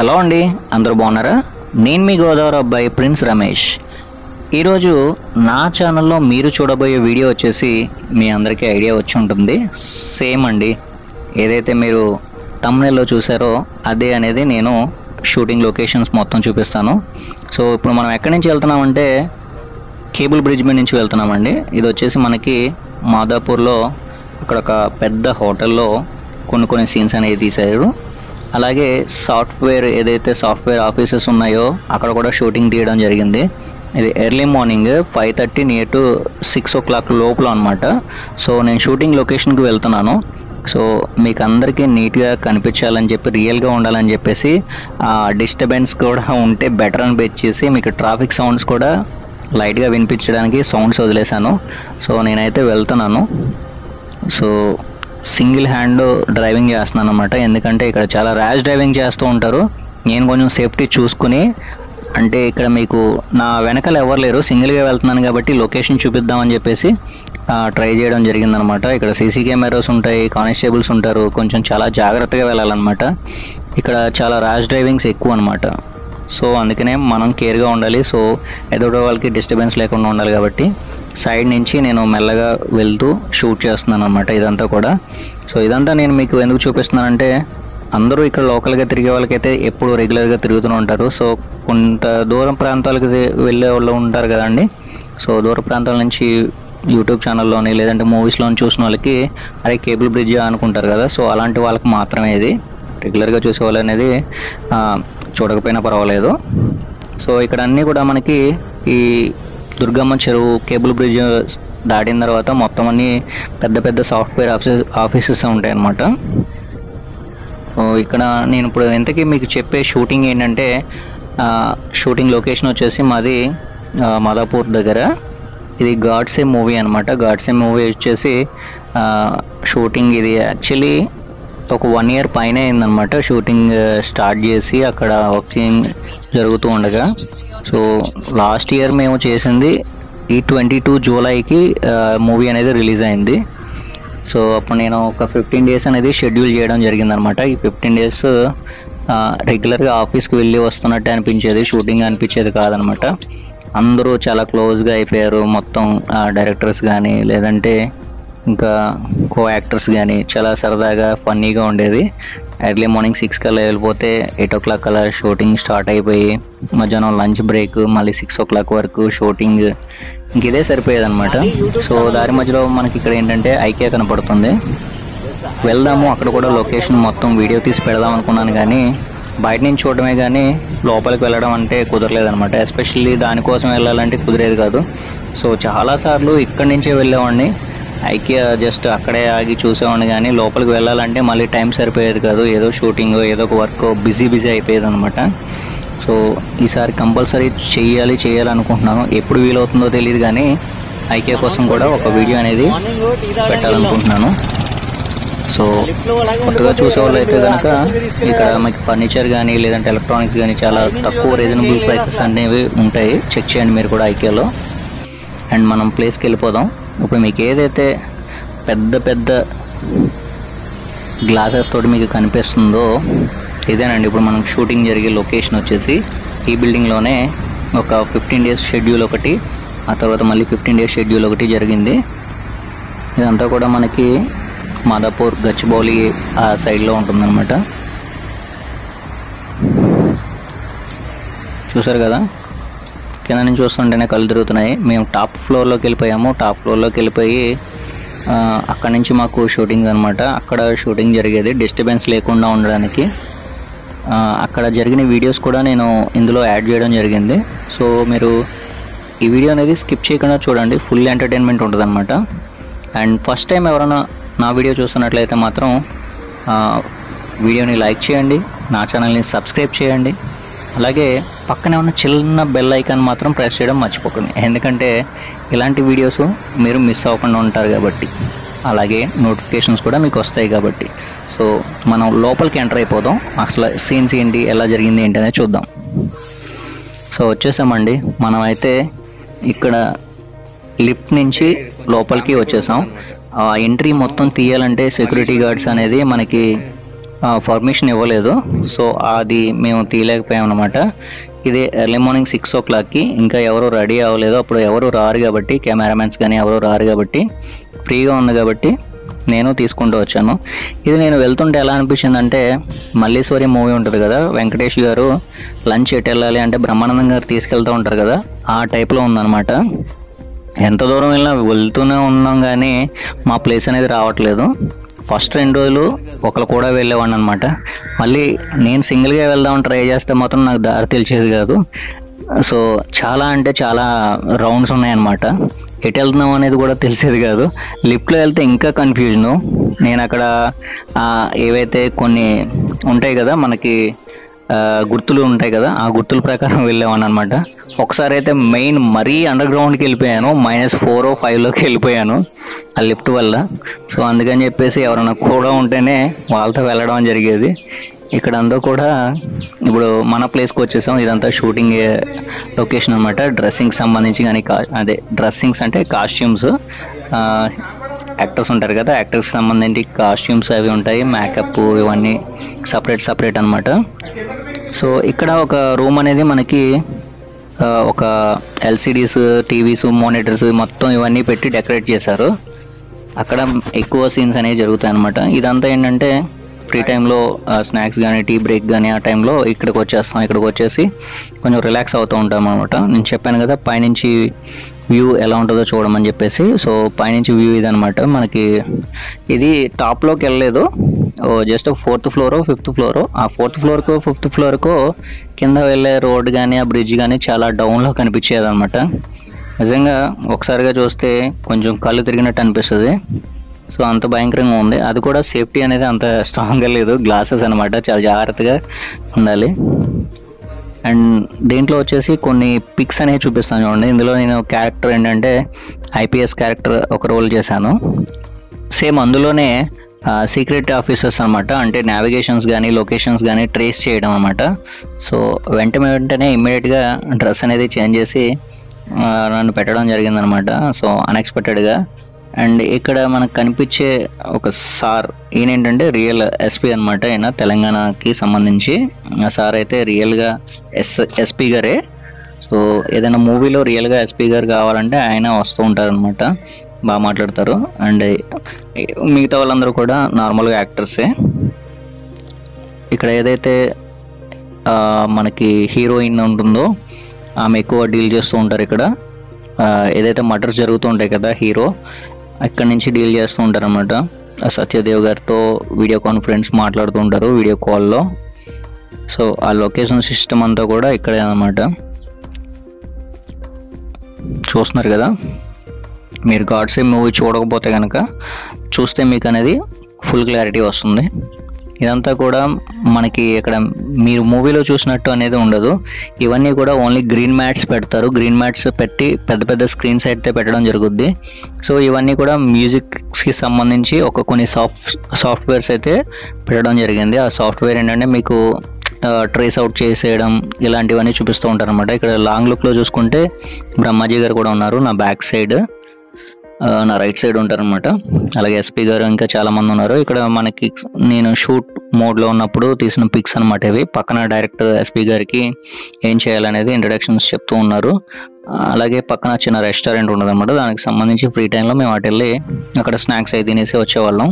hello అండి అందరూ బాగున్నారా నేను మీ గోదావరి అబ్బాయి ప్రిన్స్ రమేష్ ఈరోజు నా ఛానల్లో మీరు చూడబోయే వీడియో వచ్చేసి మీ అందరికీ ఐడియా వచ్చి ఉంటుంది సేమ్ అండి ఏదైతే మీరు తమ్నెల్లో చూసారో అదే అనేది నేను షూటింగ్ లొకేషన్స్ మొత్తం చూపిస్తాను సో ఇప్పుడు మనం ఎక్కడి నుంచి వెళ్తున్నామంటే కేబుల్ బ్రిడ్జ్ మీద నుంచి వెళ్తున్నామండి ఇది వచ్చేసి మనకి మాదాపూర్లో అక్కడ ఒక పెద్ద హోటల్లో కొన్ని కొన్ని సీన్స్ అనేవి తీశారు అలాగే సాఫ్ట్వేర్ ఏదైతే సాఫ్ట్వేర్ ఆఫీసెస్ ఉన్నాయో అక్కడ కూడా షూటింగ్ తీయడం జరిగింది ఇది early morning five thirty near to six o'clock లోపల అనమాట సో నేను షూటింగ్ లొకేషన్కి వెళ్తున్నాను సో మీకు అందరికీ నీట్గా కనిపించాలని చెప్పి రియల్గా ఉండాలని చెప్పేసి డిస్టర్బెన్స్ కూడా ఉంటే బెటర్ అని పెట్టేసి మీకు ట్రాఫిక్ సౌండ్స్ కూడా లైట్గా వినిపించడానికి సౌండ్స్ వదిలేశాను సో నేనైతే వెళ్తున్నాను సో సింగిల్ హ్యాండ్ డ్రైవింగ్ చేస్తున్నాను అనమాట ఎందుకంటే ఇక్కడ చాలా ర్యాష్ డ్రైవింగ్ చేస్తూ ఉంటారు నేను కొంచెం సేఫ్టీ చూసుకుని అంటే ఇక్కడ మీకు నా వెనకాల ఎవరు లేరు సింగిల్గా వెళ్తున్నాను కాబట్టి లొకేషన్ చూపిద్దామని చెప్పేసి ట్రై చేయడం జరిగిందనమాట ఇక్కడ సీసీ కెమెరాస్ ఉంటాయి కానిస్టేబుల్స్ ఉంటారు కొంచెం చాలా జాగ్రత్తగా వెళ్ళాలన్నమాట ఇక్కడ చాలా ర్యాష్ డ్రైవింగ్స్ ఎక్కువ అనమాట సో అందుకనే మనం కేర్గా ఉండాలి సో ఎదుటి వాళ్ళకి డిస్టర్బెన్స్ లేకుండా ఉండాలి కాబట్టి సైడ్ నుంచి నేను మెల్లగా వెళ్తూ షూట్ చేస్తున్నాను అనమాట ఇదంతా కూడా సో ఇదంతా నేను మీకు ఎందుకు చూపిస్తున్నానంటే అందరూ ఇక్కడ లోకల్గా తిరిగే వాళ్ళకైతే ఎప్పుడు రెగ్యులర్గా తిరుగుతూనే ఉంటారు సో కొంత దూరం ప్రాంతాలకు ది- వెళ్ళే వాళ్ళు ఉంటారు కదండి సో దూర ప్రాంతాల నుంచి యూట్యూబ్ ఛానల్లోని లేదంటే మూవీస్లోని చూసిన వాళ్ళకి అరే కేబుల్ బ్రిడ్జ్ అనుకుంటారు కదా సో అలాంటి వాళ్ళకి మాత్రమే ఇది రెగ్యులర్గా చూసే వాళ్ళు అనేది ఆ, చూడకపోయినా పర్వాలేదు సో ఇక్కడ అన్నీ కూడా మనకి ఈ దుర్గమ్మ చెరువు కేబుల్ బ్రిడ్జ్ దాటిన తర్వాత మొత్తం అన్ని పెద్ద పెద్ద సాఫ్ట్వేర్ ఆఫీసెస్ ఆఫీసెస్ ఉంటాయి అన్నమాట సో ఇక్కడ నేను ఇప్పుడు ఇంతకీ మీకు చెప్పే షూటింగ్ ఏంటంటే ఆ, షూటింగ్ లొకేషన్ వచ్చేసి మాది ఆ, మాదాపూర్ దగ్గర ఇది గాడ్సే మూవీ అనమాట గాడ్సే మూవీ వచ్చేసి ఆ, షూటింగ్ ఇది యాక్చువల్లీ ఒక వన్ ఇయర్ పైన అయిందనమాట షూటింగ్ స్టార్ట్ చేసి అక్కడ వర్కింగ్ జరుగుతూ ఉండగా సో లాస్ట్ ఇయర్ మేము చేసింది ఈ ట్వంటీ టూ జూలైకి మూవీ అనేది రిలీజ్ అయింది సో అప్పుడు నేను ఒక ఫిఫ్టీన్ డేస్ అనేది షెడ్యూల్ చేయడం జరిగిందనమాట ఈ ఫిఫ్టీన్ డేస్ రెగ్యులర్గా ఆఫీస్కి వెళ్ళి వస్తున్నట్టే అనిపించేది షూటింగ్ అనిపించేది కాదనమాట అందరూ చాలా క్లోజ్గా అయిపోయారు మొత్తం డైరెక్టర్స్ కానీ లేదంటే ఇంకా కో యాక్టర్స్ కానీ చాలా సరదాగా ఫన్నీగా ఉండేది ఎర్లీ మార్నింగ్ సిక్స్ కల్లా వెళ్ళిపోతే ఎయిట్ ఓ క్లాక్ అలా షూటింగ్ స్టార్ట్ అయిపోయి మధ్యాహ్నం లంచ్ బ్రేక్ మళ్ళీ సిక్స్ ఓ క్లాక్ వరకు షూటింగ్ ఇంక ఇదే సరిపోయేది అనమాట సో దారి మధ్యలో మనకి ఇక్కడ ఏంటంటే ఐకే కనపడుతుంది వెళ్దాము అక్కడ కూడా లొకేషన్ మొత్తం వీడియో తీసి పెడదాం అనుకున్నాను కానీ బయట నుంచి చూడడమే కానీ లోపలికి వెళ్ళడం అంటే కుదరలేదనమాట ఎస్పెషల్లీ దానికోసం వెళ్ళాలంటే కుదిరేది కాదు సో చాలాసార్లు ఇక్కడి నుంచే వెళ్ళేవాడిని ఐకియా జస్ట్ అక్కడే ఆగి చూసేవాడిని కానీ లోపలికి వెళ్ళాలంటే మళ్ళీ టైం సరిపోయేది కాదు ఏదో షూటింగ్ ఏదో ఒక వర్క్ బిజీ బిజీ అయిపోయేది అనమాట సో ఈసారి కంపల్సరీ చెయ్యాలి చేయాలి అనుకుంటున్నాను ఎప్పుడు వీలవుతుందో తెలియదు కానీ ఐకియా కోసం కూడా ఒక వీడియో అనేది పెట్టాలనుకుంటున్నాను సో కొత్తగా చూసే వాళ్ళు అయితే కనుక ఇక్కడ మీకు ఫర్నిచర్ కానీ లేదంటే ఎలక్ట్రానిక్స్ కానీ చాలా తక్కువ రీజనబుల్ ప్రైసెస్ అనేవి ఉంటాయి చెక్ చేయండి మీరు కూడా ఐకియాలో అండ్ మనం ప్లేస్కి వెళ్ళిపోదాం ఇప్పుడు మీకు ఏదైతే పెద్ద పెద్ద గ్లాసెస్ తోటి మీకు కనిపిస్తుందో ఇదేనండి ఇప్పుడు మనం షూటింగ్ జరిగే లొకేషన్ వచ్చేసి ఈ బిల్డింగ్లోనే ఒక ఫిఫ్టీన్ డేస్ షెడ్యూల్ ఒకటి ఆ తర్వాత మళ్ళీ ఫిఫ్టీన్ డేస్ షెడ్యూల్ ఒకటి జరిగింది ఇదంతా కూడా మనకి మాదాపూర్ గచ్చిబౌలి ఆ సైడ్లో ఉంటుందన్నమాట చూసారు కదా కింద నుంచి చూస్తుంటేనే కళ్ళు తిరుగుతున్నాయి మేము టాప్ ఫ్లోర్లోకి వెళ్ళిపోయాము టాప్ ఫ్లోర్లోకి వెళ్ళిపోయి ఆ, అక్కడి నుంచి మాకు షూటింగ్ అనమాట అక్కడ షూటింగ్ జరిగేది డిస్టర్బెన్స్ లేకుండా ఉండడానికి ఆ, అక్కడ జరిగిన వీడియోస్ కూడా నేను ఇందులో యాడ్ చేయడం జరిగింది సో మీరు ఈ వీడియో అనేది స్కిప్ చేయకుండా చూడండి ఫుల్ ఎంటర్టైన్మెంట్ ఉంటుంది అనమాట అండ్ ఫస్ట్ టైం ఎవరైనా నా వీడియో చూస్తున్నట్లయితే మాత్రం ఆ, వీడియోని లైక్ చేయండి నా ఛానల్ని సబ్స్క్రైబ్ చేయండి అలాగే పక్కనే ఉన్న చిన్న బెల్ ఐకాన్ మాత్రం ప్రెస్ చేయడం మర్చిపోకండి ఎందుకంటే ఇలాంటి వీడియోస్ మీరు మిస్ అవ్వకుండా ఉంటారు కాబట్టి అలాగే నోటిఫికేషన్స్ కూడా మీకు వస్తాయి కాబట్టి సో మనం లోపలికి ఎంటర్ అయిపోదాం అసలు సీన్స్ ఏంటి ఎలా జరిగింది ఏంటి అనేది చూద్దాం సో వచ్చేసామండి మనమైతే ఇక్కడ లిఫ్ట్ నుంచి లోపలికి వచ్చేసాం ఆ ఎంట్రీ మొత్తం తీయాలంటే సెక్యూరిటీ గార్డ్స్ అనేది మనకి పర్మిషన్ ఇవ్వలేదు సో అది మేము తీయలేకపోయాం అనమాట ఇది ఎర్లీ మార్నింగ్ సిక్స్ ఓ క్లాక్కి ఇంకా ఎవరు రెడీ అవ్వలేదు అప్పుడు ఎవరు రారు కాబట్టి కెమెరామెన్స్ కానీ ఎవరు రారు కాబట్టి ఫ్రీగా ఉంది కాబట్టి నేను తీసుకుంటూ వచ్చాను ఇది నేను వెళ్తుంటే ఎలా అనిపించింది అంటే మల్లీశ్వరి మూవీ ఉంటుంది కదా వెంకటేష్ గారు లంచ్ ఎటు వెళ్ళాలి అంటే బ్రహ్మానందం గారు తీసుకెళ్తూ ఉంటారు కదా ఆ టైప్లో ఉందన్నమాట ఎంత దూరం వెళ్ళినా వెళ్తూనే ఉన్నాం కానీ మా ప్లేస్ అనేది రావట్లేదు ఫస్ట్ రెండు రోజులు ఒకరు కూడా వెళ్ళేవాడిని అనమాట మళ్ళీ నేను సింగిల్గా వెళ్దామని ట్రై చేస్తే మాత్రం నాకు దారి తెలిసేది కాదు సో చాలా అంటే చాలా రౌండ్స్ ఉన్నాయన్నమాట ఎటు వెళ్తున్నాం అనేది కూడా తెలిసేది కాదు లిఫ్ట్లో వెళ్తే ఇంకా కన్ఫ్యూజను నేను అక్కడ ఆ, ఏవైతే కొన్ని ఉంటాయి కదా మనకి ఆ, గుర్తులు ఉంటాయి కదా ఆ గుర్తుల ప్రకారం వెళ్ళామని అనమాట ఒకసారి అయితే మెయిన్ మరీ అండర్ గ్రౌండ్కి వెళ్ళిపోయాను మైనస్ ఫోర్ ఫైవ్లోకి వెళ్ళిపోయాను ఆ లిఫ్ట్ వల్ల సో అందుకని చెప్పేసి ఎవరైనా కూడా ఉంటేనే వాళ్ళతో వెళ్ళడం జరిగేది ఇక్కడ అంతా కూడా ఇప్పుడు మన ప్లేస్కి వచ్చేసాం ఇదంతా షూటింగ్ లొకేషన్ అనమాట డ్రెస్సింగ్ సంబంధించి కానీ కా అదే డ్రెస్సింగ్స్ అంటే కాస్ట్యూమ్స్ యాక్టర్స్ ఉంటారు కదా యాక్టర్స్కి సంబంధించి కాస్ట్యూమ్స్ అవి ఉంటాయి మేకప్ ఇవన్నీ సపరేట్ సపరేట్ అనమాట సో ఇక్కడ ఒక రూమ్ అనేది మనకి ఆ, ఒక ఎల్సిడీస్ టీవీస్ మానిటర్స్ మొత్తం ఇవన్నీ పెట్టి డెకరేట్ చేశారు అక్కడ ఎక్కువ సీన్స్ అనేవి జరుగుతాయి అనమాట ఇదంతా ఏంటంటే ఫ్రీ టైంలో స్నాక్స్ కానీ టీ బ్రేక్ కానీ ఆ టైంలో ఇక్కడికి వచ్చేస్తాం ఇక్కడికి వచ్చేసి కొంచెం రిలాక్స్ అవుతూ ఉంటాం అనమాట నేను చెప్పాను కదా పైనుంచి వ్యూ ఎలా ఉంటుందో చూడమని చెప్పేసి సో పైనుంచి వ్యూ ఇదనమాట మనకి ఇది టాప్లోకి వెళ్ళలేదు just fourth floor fifth floor ఆ ఫోర్త్ ఫ్లోర్కు ఫిఫ్త్ ఫ్లోర్కు కింద వెళ్ళే రోడ్ కానీ ఆ బ్రిడ్జ్ కానీ చాలా డౌన్లో కనిపించేది అనమాట నిజంగా ఒకసారిగా చూస్తే కొంచెం కళ్ళు తిరిగినట్టు అనిపిస్తుంది సో అంత భయంకరంగా ఉంది అది కూడా సేఫ్టీ అనేది అంత స్ట్రాంగ్గా లేదు గ్లాసెస్ అనమాట చాలా జాగ్రత్తగా ఉండాలి అండ్ దీంట్లో వచ్చేసి కొన్ని పిక్స్ అనేవి చూపిస్తాను చూడండి ఇందులో నేను క్యారెక్టర్ ఏంటంటే ఐపీఎస్ క్యారెక్టర్ ఒక రోల్ చేశాను సేమ్ అందులోనే సీక్రెట్ ఆఫీసర్స్ అనమాట అంటే నావిగేషన్స్ కానీ లొకేషన్స్ కానీ ట్రేస్ చేయడం అనమాట సో వెంట వెంటనే ఇమ్మీడియట్గా డ్రెస్ అనేది చేంజ్ చేసి ఆ, నన్ను పెట్టడం జరిగిందనమాట సో అన్ఎక్స్పెక్టెడ్గా అండ్ ఇక్కడ మనకు కనిపించే ఒక సార్ ఈయన ఏంటంటే రియల్ ఎస్పీ అనమాట ఈయన తెలంగాణకి సంబంధించి ఆ సార్ అయితే రియల్గా ఎస్ ఎస్పీ గారే సో ఏదైనా మూవీలో రియల్గా ఎస్పీ గారు కావాలంటే ఆయన వస్తూ ఉంటారనమాట బాగా మాట్లాడతారు అండ్ మిగతా వాళ్ళందరూ కూడా నార్మల్గా యాక్టర్సే ఇక్కడ ఏదైతే ఆ, మనకి హీరోయిన్ ఉంటుందో ఆమె ఎక్కువ డీల్ చేస్తూ ఉంటారు ఇక్కడ ఆ, ఏదైతే మర్డర్స్ జరుగుతూ ఉంటాయి కదా హీరో అక్కడి నుంచి డీల్ చేస్తూ ఉంటారు అనమాట సత్యదేవ్ గారితో వీడియో కాన్ఫరెన్స్ మాట్లాడుతూ ఉంటారు వీడియో కాల్లో సో ఆ లొకేషన్ సిస్టమ్ అంతా కూడా ఇక్కడే అనమాట చూస్తున్నారు కదా మీరు గాడ్సే మూవీ చూడకపోతే కనుక చూస్తే మీకు అనేది ఫుల్ క్లారిటీ వస్తుంది ఇదంతా కూడా మనకి ఇక్కడ మీరు మూవీలో చూసినట్టు అనేది ఉండదు ఇవన్నీ కూడా ఓన్లీ గ్రీన్ మ్యాట్స్ పెడతారు గ్రీన్ మ్యాట్స్ పెట్టి పెద్ద పెద్ద స్క్రీన్స్ అయితే పెట్టడం జరుగుద్ది సో ఇవన్నీ కూడా మ్యూజిక్స్కి సంబంధించి ఒక కొన్ని సాఫ్ట్ సాఫ్ట్వేర్స్ అయితే పెట్టడం జరిగింది ఆ సాఫ్ట్వేర్ ఏంటంటే మీకు ట్రేస్ అవుట్ చేసేయడం ఇలాంటివన్నీ చూపిస్తూ ఉంటారు అనమాట ఇక్కడ లాంగ్ లుక్లో చూసుకుంటే బ్రహ్మాజీ గారు కూడా ఉన్నారు నా బ్యాక్ సైడ్ ఆ, నా రైట్ సైడ్ ఉంటారనమాట అలాగే ఎస్పీ గారు ఇంకా చాలా మంది ఉన్నారు ఇక్కడ మనకి నేను షూట్ మోడ్లో ఉన్నప్పుడు తీసిన పిక్స్ అనమాట ఇవి పక్కన డైరెక్టర్ ఎస్పీ గారికి ఏం చేయాలనేది ఇంట్రడక్షన్స్ చెప్తూ ఉన్నారు ఆ, అలాగే పక్కన చిన్న రెస్టారెంట్ ఉండదు అనమాట దానికి సంబంధించి ఫ్రీ టైంలో మేము అటు వెళ్ళి అక్కడ స్నాక్స్ అవి తినేసి వచ్చేవాళ్ళం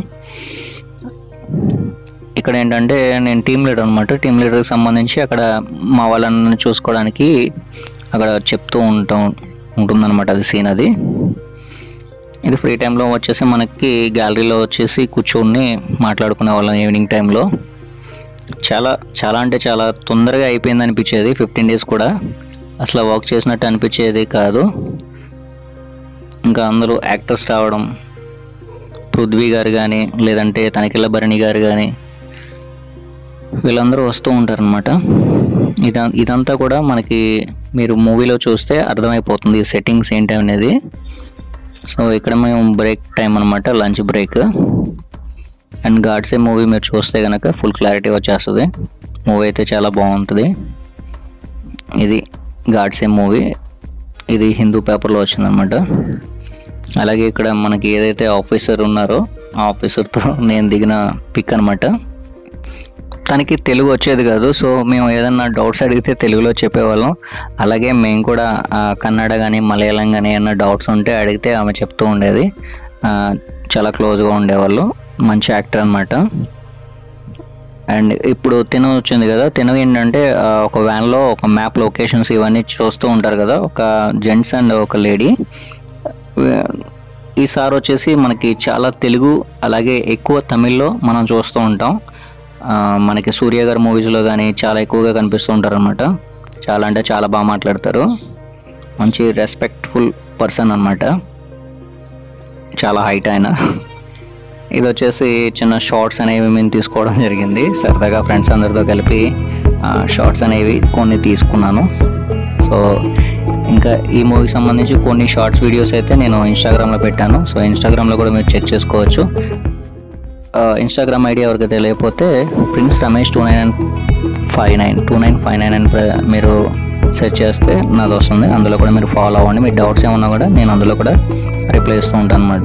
ఇక్కడ ఏంటంటే నేను టీం లీడర్ అనమాట టీం లీడర్కి సంబంధించి అక్కడ మా వాళ్ళని చూసుకోవడానికి అక్కడ చెప్తూ ఉంటాం ఉంటుందన్నమాట అది సీన్ అది ఇది ఫ్రీ టైంలో వచ్చేసి మనకి గ్యాలరీలో వచ్చేసి కూర్చొని మాట్లాడుకునే వాళ్ళం ఈవినింగ్ టైంలో చాలా చాలా అంటే చాలా తొందరగా అయిపోయింది అనిపించేది ఫిఫ్టీన్ డేస్ కూడా అసలు వర్క్ చేసినట్టు అనిపించేది కాదు ఇంకా అందరూ యాక్టర్స్ రావడం పృథ్వీ గారు కానీ లేదంటే తనికెళ్ళ భరణి గారు కానీ వీళ్ళందరూ వస్తూ ఉంటారనమాట ఇద ఇదంతా కూడా మనకి మీరు మూవీలో చూస్తే అర్థమైపోతుంది ఈ సెట్టింగ్స్ ఏంటి అనేది సో ఇక్కడ మేము బ్రేక్ టైం అనమాట lunch break and Godse movie మీరు చూస్తే కనుక ఫుల్ క్లారిటీ వచ్చేస్తుంది మూవీ అయితే చాలా బాగుంటుంది ఇది గాడ్సే మూవీ ఇది హిందూ పేపర్లో వచ్చిందనమాట అలాగే ఇక్కడ మనకి ఏదైతే ఆఫీసర్ ఉన్నారో ఆ ఆఫీసర్తో నేను దిగిన పిక్ అనమాట తనకి తెలుగు వచ్చేది కాదు సో మేము ఏదన్నా డౌట్స్ అడిగితే తెలుగులో చెప్పేవాళ్ళం అలాగే మేము కూడా ఆ, కన్నడ కానీ మలయాళం కానీ ఏమన్నా డౌట్స్ ఉంటే అడిగితే ఆమె చెప్తూ ఉండేది ఆ, చాలా క్లోజ్గా ఉండేవాళ్ళు మంచి యాక్టర్ అనమాట అండ్ ఇప్పుడు తిను వచ్చింది కదా తిను ఏంటంటే ఆ, ఒక వ్యాన్లో ఒక మ్యాప్ లొకేషన్స్ ఇవన్నీ చూస్తూ ఉంటారు కదా ఒక జెంట్స్ అండ్ ఒక లేడీ ఈసారి వచ్చేసి మనకి చాలా తెలుగు అలాగే ఎక్కువ తమిళ్లో మనం చూస్తూ ఉంటాం ఆ, మనకి సూర్య గారి మూవీస్లో కానీ చాలా ఎక్కువగా కనిపిస్తూ ఉంటారు అనమాట చాలా అంటే చాలా బాగా మాట్లాడతారు మంచి రెస్పెక్ట్ఫుల్ పర్సన్ అనమాట చాలా హైట్ ఆయన ఇది వచ్చేసి చిన్న షార్ట్స్ అనేవి మేము తీసుకోవడం జరిగింది సరదాగా ఫ్రెండ్స్ అందరితో కలిపి షార్ట్స్ అనేవి కొన్ని తీసుకున్నాను సో ఇంకా ఈ మూవీకి సంబంధించి కొన్ని షార్ట్స్ వీడియోస్ అయితే నేను ఇన్స్టాగ్రామ్లో పెట్టాను సో ఇన్స్టాగ్రామ్లో కూడా మీరు చెక్ చేసుకోవచ్చు ఇన్స్టాగ్రామ్ ఐడి ఎవరికైతే తెలియకపోతే Prince Ramesh two nine five nine two nine five nine అని ప్ర- మీరు సెర్చ్ చేస్తే నాది వస్తుంది అందులో కూడా మీరు ఫాలో అవ్వండి మీ డౌట్స్ ఏమన్నా కూడా నేను అందులో కూడా రిప్లై ఇస్తూ ఉంటాను అనమాట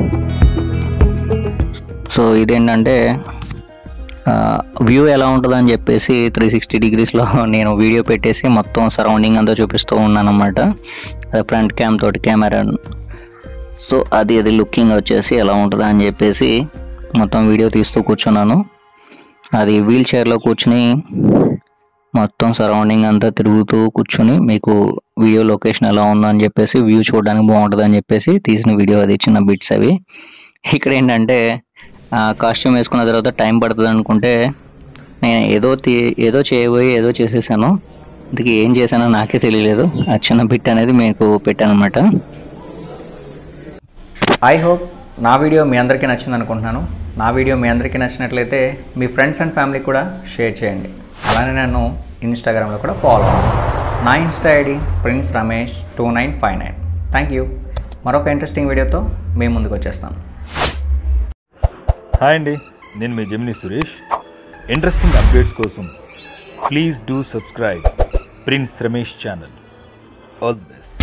సో ఇదేంటంటే వ్యూ ఎలా ఉంటుందని చెప్పేసి త్రీ సిక్స్టీ డిగ్రీస్లో నేను వీడియో పెట్టేసి మొత్తం సరౌండింగ్ అంతా చూపిస్తూ ఉన్నాను అనమాట ఫ్రంట్ క్యామ్ తోటి కెమెరా సో అది అది లుకింగ్ వచ్చేసి ఎలా ఉంటుందా అని చెప్పేసి మొత్తం వీడియో తీస్తూ కూర్చున్నాను అది వీల్ చైర్లో కూర్చుని మొత్తం సరౌండింగ్ అంతా తిరుగుతూ కూర్చుని మీకు వీడియో లొకేషన్ ఎలా ఉందో అని చెప్పేసి వ్యూ చూడడానికి బాగుంటుంది అని చెప్పేసి తీసిన వీడియో అది చిన్న బిట్స్ అవి ఇక్కడ ఏంటంటే కాస్ట్యూమ్ వేసుకున్న తర్వాత టైం పడుతుంది అనుకుంటే నేను ఏదో తీ ఏదో చేయబోయి ఏదో చేసేసాను ఇంతకీ ఏం చేశానో నాకే తెలియలేదు ఆ చిన్న బిట్ అనేది మీకు పెట్టాను అనమాట ఐ హోప్ నా వీడియో మీ అందరికీ నచ్చింది అనుకుంటున్నాను నా వీడియో మీ అందరికీ నచ్చినట్లయితే మీ ఫ్రెండ్స్ అండ్ ఫ్యామిలీ కూడా షేర్ చేయండి అలానే నన్ను ఇన్స్టాగ్రామ్లో కూడా ఫాలో అవ్వండి నా insta ID Prince Ramesh two nine five nine thank you మరొక ఇంట్రెస్టింగ్ వీడియోతో మీ ముందుకు వచ్చేస్తాను హాయ్ అండి నేను మీ జమిని సురేష్ ఇంట్రెస్టింగ్ అప్డేట్స్ కోసం please do subscribe Prince Ramesh channel all the best